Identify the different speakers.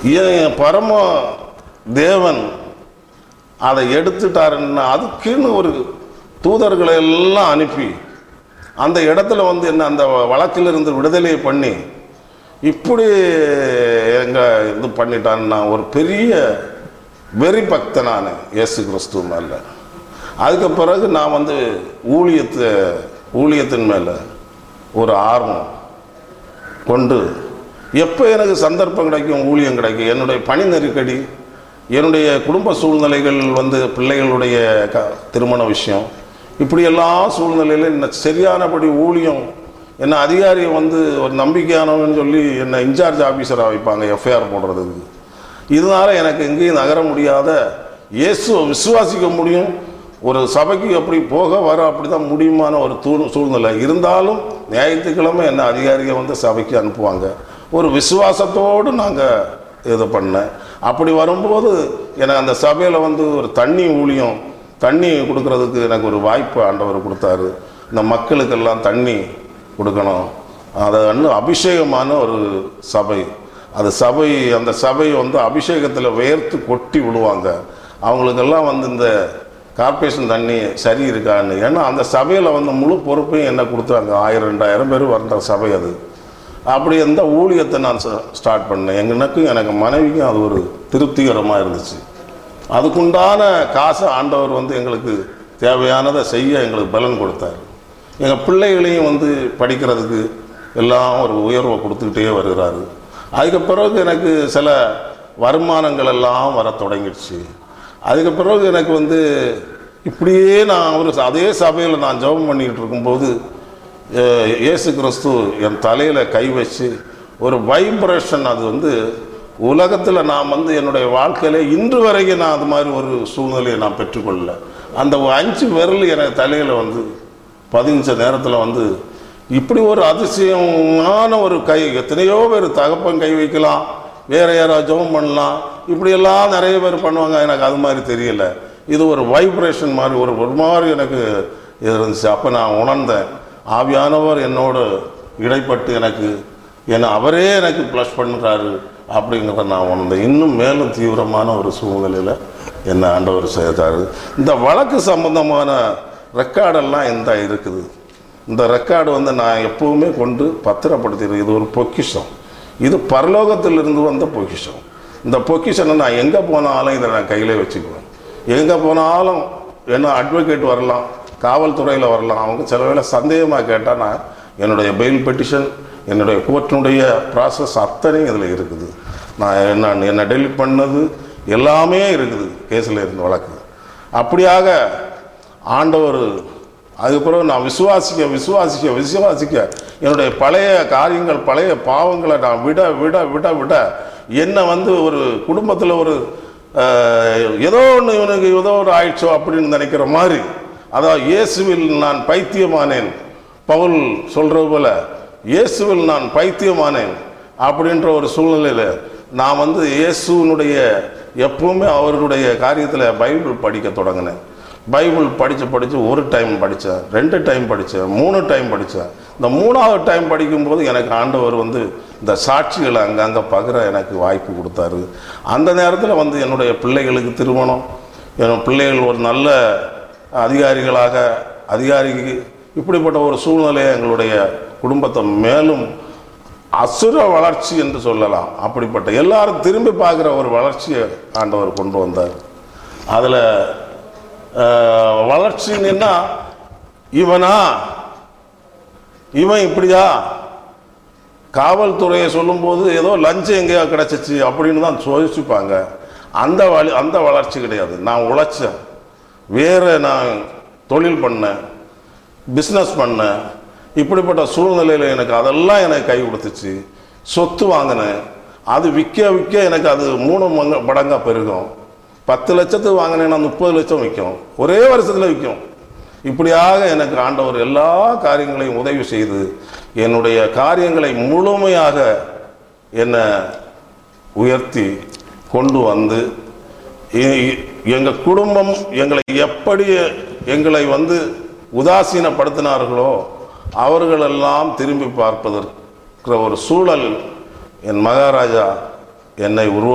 Speaker 1: என் பரம தேவன் அதை எடுத்துட்டாருன்னா அதுக்குன்னு ஒரு தூதர்களை எல்லாம் அனுப்பி அந்த இடத்துல வந்து என்ன அந்த வழக்கிலிருந்து விடுதலை பண்ணி இப்படி எங்க இது பண்ணிட்டான்னு நான் ஒரு பெரிய வெறி பக்தனான இயேசு கிறிஸ்துவ மேல அதுக்கு பிறகு நான் வந்து ஊழியத்தை ஊழியத்தின் மேலே ஒரு ஆர்வம் கொண்டு எப்போ எனக்கு சந்தர்ப்பம் கிடைக்கும் ஊழியம் கிடைக்கும் என்னுடைய பணி நெருக்கடி என்னுடைய குடும்ப சூழ்நிலைகள் வந்து பிள்ளைகளுடைய க திருமண விஷயம் இப்படி எல்லா சூழ்நிலையிலும் என்ன சரியானபடி ஊழியம் என்ன அதிகாரியை வந்து ஒரு நம்பிக்கையானவன்னு சொல்லி என்னை இன்சார்ஜ் ஆஃபீஸராக வைப்பாங்க எஃப்ஐஆர் போடுறதுக்கு இதனால எனக்கு எங்கேயும் நகர முடியாத இயேசுவை விசுவாசிக்க முடியும் ஒரு சபைக்கு எப்படி போக வர அப்படி தான் முடியுமான ஒரு தூ சூழ்நிலை இருந்தாலும் ஞாயிற்றுக்கிழமை என்ன அதிகாரியை வந்து சபைக்கு அனுப்புவாங்க ஒரு விசுவாசத்தோடு நாங்கள் இது பண்ணேன் அப்படி வரும்போது எனக்கு அந்த சபையில் வந்து ஒரு தண்ணி ஊழியம் தண்ணி கொடுக்கறதுக்கு எனக்கு ஒரு வாய்ப்பு ஆண்டவர் கொடுத்தாரு இந்த மக்களுக்கெல்லாம் தண்ணி கொடுக்கணும் அது இன்னும் அபிஷேகமான ஒரு சபை அது சபை அந்த சபை வந்து அபிஷேகத்தில் வேர்த்து கொட்டி விடுவாங்க அவங்களுக்கெல்லாம் வந்து இந்த கார்ப்பரேஷன் தண்ணி சரி இருக்கான்னு ஏன்னா அந்த சபையில் வந்து முழு பொறுப்பையும் என்ன கொடுத்தாங்க ஆயிரம் ரெண்டாயிரம் பேர் வர்ற சபை அது அப்படி அந்த ஊழியத்தை நான் ஸ்டார்ட் பண்ணேன் எங்களுக்கும் எனக்கு மனைவிக்கும் அது ஒரு திருப்திகரமாக இருந்துச்சு அதுக்குண்டான காசை ஆண்டவர் வந்து எங்களுக்கு தேவையானதை செய்ய எங்களுக்கு பலன் கொடுத்தார் எங்கள் பிள்ளைகளையும் வந்து படிக்கிறதுக்கு எல்லாம் ஒரு உயர்வை கொடுத்துக்கிட்டே வருகிறாரு அதுக்கு பிறகு எனக்கு சில வருமானங்கள் எல்லாம் வர தொடங்கிடுச்சு அதுக்கு பிறகு எனக்கு வந்து இப்படியே நான் ஒரு அதே சபையில் நான் ஜெபம் பண்ணிக்கிட்டு இருக்கும்போது அஹ், இயேசு கிறிஸ்து என் தலையில் கை வச்சு ஒரு வைப்ரேஷன் அது வந்து உலகத்தில் நான் வந்து என்னுடைய வாழ்க்கையில இன்று வரைக்கும் நான் அது மாதிரி ஒரு சூழ்நிலையை நான் பெற்றுக்கொள்ளல அந்த அஞ்சு விரல் எனக்கு தலையில் வந்து பதினஞ்ச நேரத்தில் வந்து இப்படி ஒரு அதிசயமான ஒரு கை எத்தனையோ பேர் தகப்பன் கை வைக்கலாம் வேற யாராவது ஜெபம் பண்ணலாம் இப்படியெல்லாம் நிறைய பேர் பண்ணுவாங்க எனக்கு அது மாதிரி தெரியல இது ஒரு வைப்ரேஷன் மாதிரி ஒரு ஒரு மாதிரி எனக்கு இது இருந்துச்சு அப்போ நான் உணர்ந்தேன் ஆவியானவர் என்னோடு இடைப்பட்டு எனக்கு என்னை அவரே எனக்கு ப்ளஸ் பண்ணுறாரு அப்படிங்கிறத நான் உணர்ந்தேன் இன்னும் மேலும் தீவிரமான ஒரு சூழ்நிலையில் என்னை ஆண்டவர் செய்தார் இந்த வழக்கு சம்பந்தமான ரெக்கார்டெல்லாம் எந்த இருக்குது இந்த ரெக்கார்டு வந்து நான் எப்பவுமே கொண்டு பத்திரப்படுத்திடுறேன் இது ஒரு பொக்கிஷம் இது பரலோகத்திலிருந்து வந்த பொக்கிஷம் இந்த பொக்கிஷனை நான் எங்கே போனாலும் இதை நான் கையில் வச்சுக்குவேன் எங்கே போனாலும் என்ன அட்வொகேட் வரலாம் காவல்துறையில் வரலாம் அவங்க சில வேளை சந்தேகமாக கேட்டால் நான் என்னுடைய பெயில் பெட்டிஷன் என்னுடைய கோர்ட்டினுடைய ப்ராசஸ் அத்தனையும் இதில் இருக்குது நான் என்ன என்னை டெலிட் பண்ணது எல்லாமே இருக்குது கேஸில் இருந்த வழக்கு அப்படியாக ஆண்டவர் அதுக்கப்புறம் நான் விசுவாசிக்க விசுவாசிக்க விசுவாசிக்க என்னுடைய பழைய காரியங்கள் பழைய பாவங்களை நான் விட விட விட விட என்னை வந்து ஒரு குடும்பத்தில் ஒரு அஹ், ஏதோ ஒன்று இவனுக்கு ஏதோ ஒரு ஆயிடுச்சோ அப்படின்னு நினைக்கிற மாதிரி அதாவது இயேசுவில் நான் பைத்தியமானேன் பவுல் சொல்றது போல இயேசுவில் நான் பைத்தியமானேன் அப்படின்ற ஒரு சூழ்நிலையில் நான் வந்து இயேசுனுடைய எப்பவுமே அவருடைய காரியத்தில் பைபிள் படிக்க தொடங்கினேன் பைபிள் படித்து படித்து ஒரு டைம் படித்தேன் ரெண்டு டைம் படித்தேன் மூணு டைம் படித்தேன் இந்த மூணாவது டைம் படிக்கும்போது எனக்கு ஆண்டவர் வந்து இந்த சாட்சிகளை அங்கங்கே பகிர எனக்கு வாய்ப்பு கொடுத்தாரு அந்த நேரத்தில் வந்து என்னுடைய பிள்ளைகளுக்கு திருமணம் என் பிள்ளைகள் ஒரு நல்ல அதிகாரிகளாக அதிகாரிக்கு இப்படிப்பட்ட ஒரு சூழ்நிலையை எங்களுடைய குடும்பத்தை மேலும் அசுர வளர்ச்சி என்று சொல்லலாம் அப்படிப்பட்ட எல்லாரும் திரும்பி பார்க்குற ஒரு வளர்ச்சியை ஆண்டவர் கொண்டு வந்தார் அதில் வளர்ச்சின்னா இவனா இவன் இப்படியா காவல்துறையை சொல்லும்போது ஏதோ லஞ்சம் எங்கேயோ கிடச்சிச்சு அப்படின்னு தான் யோசிப்பாங்க அந்த வழி அந்த வளர்ச்சி கிடையாது நான் உழைச்சேன் வேறு நான் தொழில் பண்ணேன் பிஸ்னஸ் பண்ணேன் இப்படிப்பட்ட சூழ்நிலையில் எனக்கு அதெல்லாம் எனக்கு கை கொடுத்துச்சு சொத்து வாங்கினேன் அது விற்க விற்க எனக்கு அது மூணு மங்க மடங்காக பெருகும் பத்து லட்சத்துக்கு வாங்கினேன்னா முப்பது லட்சம் விற்கும் ஒரே வருஷத்தில் விற்கும் இப்படியாக எனக்கு ஆண்டவர் எல்லா காரியங்களையும் உதவி செய்து என்னுடைய காரியங்களை முழுமையாக என்னை உயர்த்தி கொண்டு வந்து எங்கள் குடும்பம் எங்களை எப்படி எங்களை வந்து உதாசீனப்படுத்தினார்களோ அவர்களெல்லாம் திரும்பி பார்ப்பதற்கு ஒரு சூழல் என் மகாராஜா என்னை உருவா